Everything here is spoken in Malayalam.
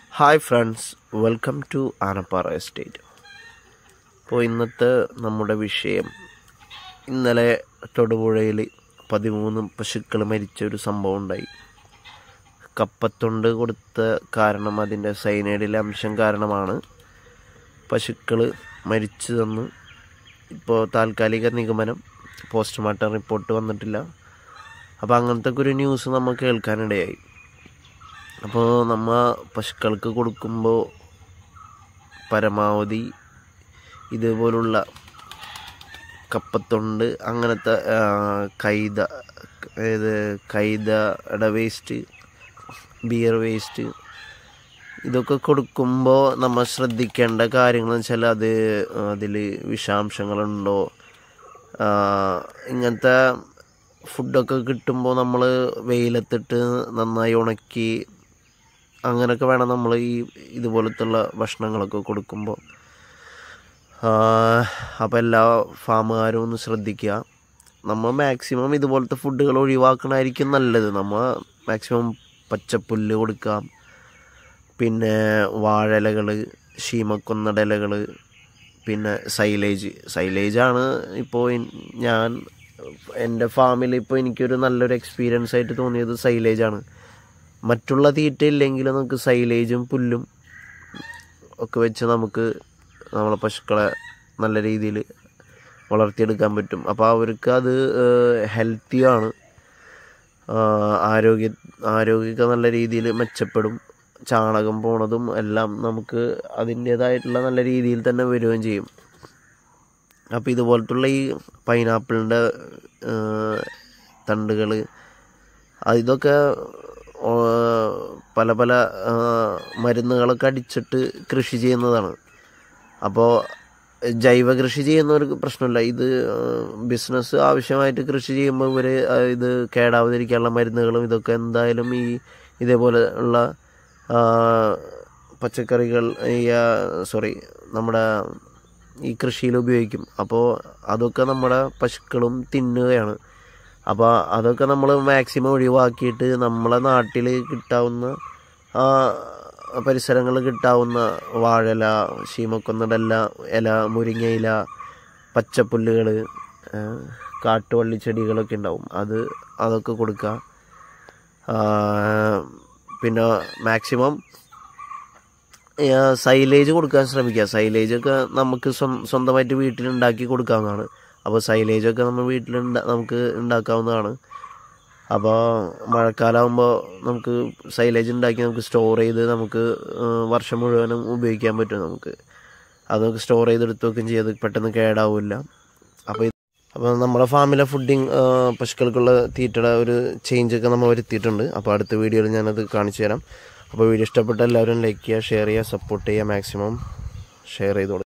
hi friends welcome to Anappara estate അപ്പോൾ ഇന്നത്തെ നമ്മുടെ വിഷയം ഇന്നലെ തൊടുപുഴയിൽ പതിമൂന്ന് പശുക്കൾ മരിച്ച ഒരു സംഭവം ഉണ്ടായി കപ്പത്തൊണ്ട് കൊടുത്ത കാരണം അതിൻ്റെ സൈനൈഡിലെ അംശം കാരണമാണ് പശുക്കൾ മരിച്ചതെന്ന് ഇപ്പോൾ താൽക്കാലിക നിഗമനം പോസ്റ്റ്മോർട്ടം റിപ്പോർട്ട് വന്നിട്ടില്ല അപ്പോൾ അങ്ങനത്തെ ഒരു ന്യൂസ് നമ്മൾ കേൾക്കാനിടയായി അപ്പോൾ നമ്മ പശുക്കൾക്ക് കൊടുക്കുമ്പോൾ പരമാവധി ഇതുപോലുള്ള കപ്പത്തൊണ്ട് അങ്ങനത്തെ ആ, കൈത ഏത് കൈതയുടെ വേസ്റ്റ് ബിയർ വേസ്റ്റ് ഇതൊക്കെ കൊടുക്കുമ്പോൾ നമ്മൾ ശ്രദ്ധിക്കേണ്ട കാര്യങ്ങൾ വെച്ചാൽ അത് അതിൽ വിഷാംശങ്ങളുണ്ടോ ആ, ഇങ്ങനത്തെ ഫുഡൊക്കെ കിട്ടുമ്പോൾ നമ്മൾ വെയിലത്തിട്ട് നന്നായി ഉണക്കി അങ്ങനെയൊക്കെ വേണം നമ്മൾ ഈ ഇതുപോലത്തുള്ള ഭക്ഷണങ്ങളൊക്കെ കൊടുക്കുമ്പോൾ അപ്പോൾ എല്ലാ ഫാമുകാരും ഒന്ന് ശ്രദ്ധിക്കുക നമ്മൾ മാക്സിമം ഇതുപോലത്തെ ഫുഡുകൾ ഒഴിവാക്കണമായിരിക്കും നല്ലത് നമ്മൾ മാക്സിമം പച്ചപ്പുല്ല് കൊടുക്കാം പിന്നെ വാഴയിലകൾ ശീമക്കൊന്നട ഇലകൾ പിന്നെ സൈലേജ് സൈലേജാണ് ഇപ്പോൾ ഇൻ- ഞാൻ എൻ്റെ ഫാമിൽ ഇപ്പോൾ എനിക്കൊരു നല്ലൊരു എക്സ്പീരിയൻസ് ആയിട്ട് തോന്നിയത് സൈലേജാണ് മറ്റുള്ള തീറ്റ ഇല്ലെങ്കിലും നമുക്ക് സൈലേജും പുല്ലും ഒക്കെ വെച്ച് നമുക്ക് നമ്മളെ പശുക്കളെ നല്ല രീതിയിൽ വളർത്തിയെടുക്കാൻ പറ്റും അപ്പോൾ അവർക്ക് അത് ഹെൽത്തിയാണ് ആരോഗ്യ ആരോഗ്യമൊക്കെ നല്ല രീതിയിൽ മെച്ചപ്പെടും ചാണകം പോണതും എല്ലാം നമുക്ക് അതിൻ്റേതായിട്ടുള്ള നല്ല രീതിയിൽ തന്നെ വരികയും ചെയ്യും അപ്പോൾ ഇതുപോലത്തുള്ള ഈ പൈനാപ്പിളിൻ്റെ തണ്ടുകൾ ഇതൊക്കെ ഓ, പല പല ആ, മരുന്നുകളൊക്കെ അടിച്ചിട്ട് കൃഷി ചെയ്യുന്നതാണ് അപ്പോൾ ജൈവ കൃഷി ചെയ്യുന്നവർക്ക് പ്രശ്നമില്ല ഇത് ബിസിനസ് ആവശ്യമായിട്ട് കൃഷി ചെയ്യുമ്പോൾ ഇവർ ഇത് കേടാവാതിരിക്കാനുള്ള മരുന്നുകളും ഇതൊക്കെ എന്തായാലും ഈ ഇതേപോലെ ഉള്ള ആ, പച്ചക്കറികൾ ഈ സോറി നമ്മുടെ ഈ കൃഷിയിൽ ഉപയോഗിക്കും അപ്പോൾ അതൊക്കെ നമ്മുടെ പശുക്കളും തിന്നുകയാണ് അപ്പോൾ അതൊക്കെ നമ്മൾ മാക്സിമം ഒഴിവാക്കിയിട്ട് നമ്മളെ നാട്ടിൽ കിട്ടാവുന്ന ആ, പരിസരങ്ങളിൽ കിട്ടാവുന്ന വാഴയില ശീമക്കൊന്നട ഇല ഇല മുരിങ്ങയില പച്ചപ്പുല്ലുകൾ കാട്ടുവള്ളി ചെടികളൊക്കെ ഉണ്ടാവും അത് അതൊക്കെ കൊടുക്കുക ആ, പിന്നെ മാക്സിമം സൈലേജ് കൊടുക്കാൻ ശ്രമിക്കുക സൈലേജൊക്കെ നമുക്ക് സ്വ- സ്വന്തമായിട്ട് വീട്ടിൽ ഉണ്ടാക്കി കൊടുക്കാവുന്നതാണ് അപ്പോൾ സൈലേജൊക്കെ നമ്മൾ വീട്ടിൽ നമുക്ക് ഉണ്ടാക്കാവുന്നതാണ് അപ്പോൾ മഴക്കാലമാകുമ്പോൾ നമുക്ക് സൈലേജ് ഉണ്ടാക്കി നമുക്ക് സ്റ്റോർ ചെയ്ത് നമുക്ക് ആ, വർഷം മുഴുവനും ഉപയോഗിക്കാൻ പറ്റും നമുക്ക് അതൊക്കെ സ്റ്റോർ ചെയ്തെടുത്ത് വെക്കുകയും ചെയ്യും അത് പെട്ടെന്ന് കേടാവില്ല അപ്പോൾ ഇത് അപ്പോൾ നമ്മുടെ ഫാമിലെ ഫുഡിങ് പശുക്കൾക്കുള്ള തീറ്റയുടെ ഒരു ചേഞ്ചൊക്കെ നമ്മൾ വരുത്തിയിട്ടുണ്ട് അപ്പോൾ അടുത്ത വീഡിയോയിൽ ഞാനത് കാണിച്ചു തരാം അപ്പോൾ വീഡിയോ ഇഷ്ടപ്പെട്ട എല്ലാവരും ലൈക്ക് ചെയ്യുക ഷെയർ ചെയ്യുക സപ്പോർട്ട് ചെയ്യുക മാക്സിമം ഷെയർ ചെയ്ത് കൊടുക്കുക